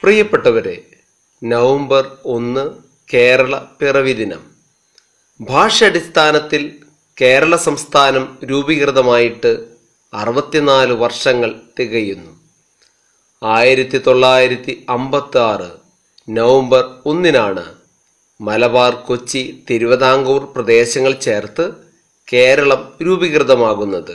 പ്രിയപ്പെട്ടവരെ നവംബർ ഒന്ന് കേരള പിറവി ദിനം ഭാഷാടിസ്ഥാനത്തിൽ കേരള സംസ്ഥാനം രൂപീകൃതമായിട്ട് അറുപത്തിനാല് വർഷങ്ങൾ തികയുന്നു ആയിരത്തി തൊള്ളായിരത്തി അമ്പത്തി ആറ് നവംബർ ഒന്നിനാണ് മലബാർ കൊച്ചി തിരുവിതാംകൂർ പ്രദേശങ്ങൾ ചേർത്ത് കേരളം രൂപീകൃതമാകുന്നത്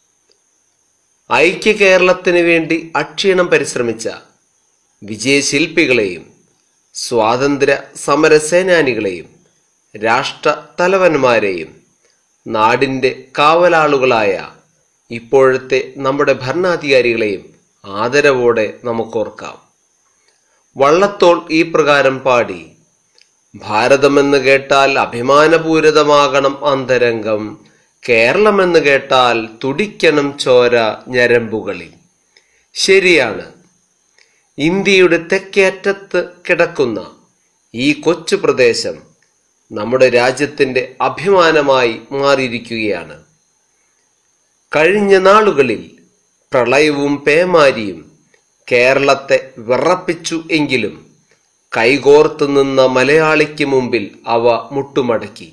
ഐക്യ കേരളത്തിന് വേണ്ടി അക്ഷീണം പരിശ്രമിച്ച വിജയശില്പികളെയും സ്വാതന്ത്ര്യ സമരസേനാനികളെയും രാഷ്ട്ര തലവന്മാരെയും നാടിൻ്റെ കാവലാളുകളായ ഇപ്പോഴത്തെ നമ്മുടെ ഭരണാധികാരികളെയും ആദരവോടെ നമുക്കോർക്കാം വള്ളത്തോൾ ഈ പ്രകാരം പാടി ഭാരതമെന്ന് കേട്ടാൽ അഭിമാനപൂരിതമാകണം അന്തരംഗം കേരളമെന്ന് കേട്ടാൽ തുടിക്കണം ചോര ഞരമ്പുകളിൽ ശരിയാണ് ഇന്ത്യയുടെ തെക്കേ അറ്റത്ത് കിടക്കുന്ന ഈ കൊച്ചു പ്രദേശം നമ്മുടെ രാജ്യത്തിന്റെ അഭിമാനമായി മാറിയിരിക്കുകയാണ് കഴിഞ്ഞ നാളുകളിൽ പ്രളയവും പേമാരിയും കേരളത്തെ വിറപ്പിച്ചു എങ്കിലും കൈകോർത്ത് നിന്ന മലയാളിക്ക് മുമ്പിൽ അവ മുട്ടുമടക്കി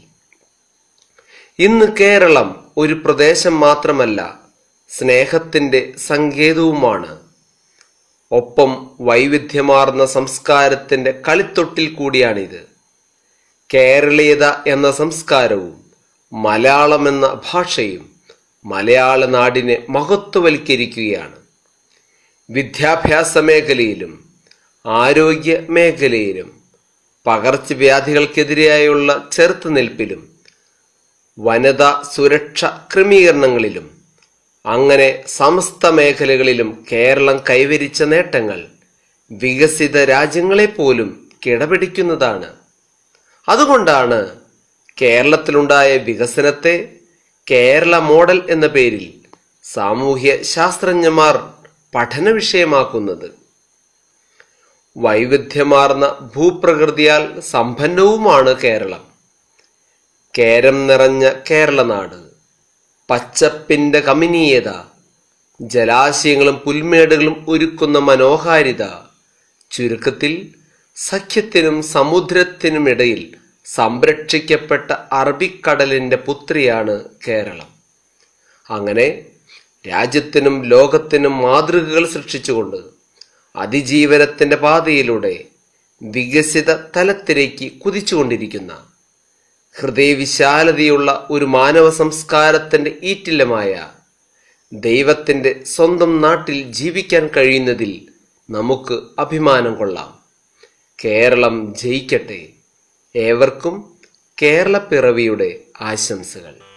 ഇന്ന് കേരളം ഒരു പ്രദേശം മാത്രമല്ല സ്നേഹത്തിന്റെ സങ്കേതവുമാണ് ഒപ്പം വൈവിധ്യമാർന്ന സംസ്കാരത്തിന്റെ കളിത്തൊട്ടിൽ കൂടിയാണിത് കേരളീയത എന്ന സംസ്കാരവും മലയാളം എന്ന ഭാഷയും മലയാള നാടിനെ മഹത്വവൽക്കരിക്കുകയാണ് വിദ്യാഭ്യാസ മേഖലയിലും ആരോഗ്യ മേഖലയിലും പകർച്ചവ്യാധികൾക്കെതിരെയായുള്ള ചെറുത്തുനിൽപ്പിലും വനിതാ സുരക്ഷ ക്രമീകരണങ്ങളിലും അങ്ങനെ സമസ്ത മേഖലകളിലും കേരളം കൈവരിച്ച നേട്ടങ്ങൾ വികസിത രാജ്യങ്ങളെ പോലും കിടപിടിക്കുന്നതാണ് അതുകൊണ്ടാണ് കേരളത്തിലുണ്ടായ വികസനത്തെ കേരള മോഡൽ എന്ന പേരിൽ സാമൂഹ്യ ശാസ്ത്രജ്ഞന്മാർ പഠന വിഷയമാക്കുന്നത് വൈവിധ്യമാർന്ന ഭൂപ്രകൃതിയാൽ സമ്പന്നവുമാണ് കേരളം കേരം നിറഞ്ഞ കേരളനാട് പച്ചപ്പിന്റെ കമിനീയത ജലാശയങ്ങളും പുൽമേടുകളും ഒരുക്കുന്ന മനോഹാരിത ചുരുക്കത്തിൽ സഖ്യത്തിനും സമുദ്രത്തിനുമിടയിൽ സംരക്ഷിക്കപ്പെട്ട അറബിക്കടലിന്റെ പുത്രിയാണ് കേരളം അങ്ങനെ രാജ്യത്തിനും ലോകത്തിനും മാതൃകകൾ സൃഷ്ടിച്ചുകൊണ്ട് അതിജീവനത്തിന്റെ പാതയിലൂടെ വികസിത തലത്തിലേക്ക് കുതിച്ചുകൊണ്ടിരിക്കുന്ന ഹൃദയവിശാലതയുള്ള ഒരു മാനവ സംസ്കാരത്തിന്റെ ഈറ്റില്ലമായ ദൈവത്തിന്റെ സ്വന്തം നാട്ടിൽ ജീവിക്കാൻ കഴിയുന്നതിൽ നമുക്ക് അഭിമാനം കൊള്ളാം കേരളം ജയിക്കട്ടെ ഏവർക്കും കേരള പിറവിയുടെ ആശംസകൾ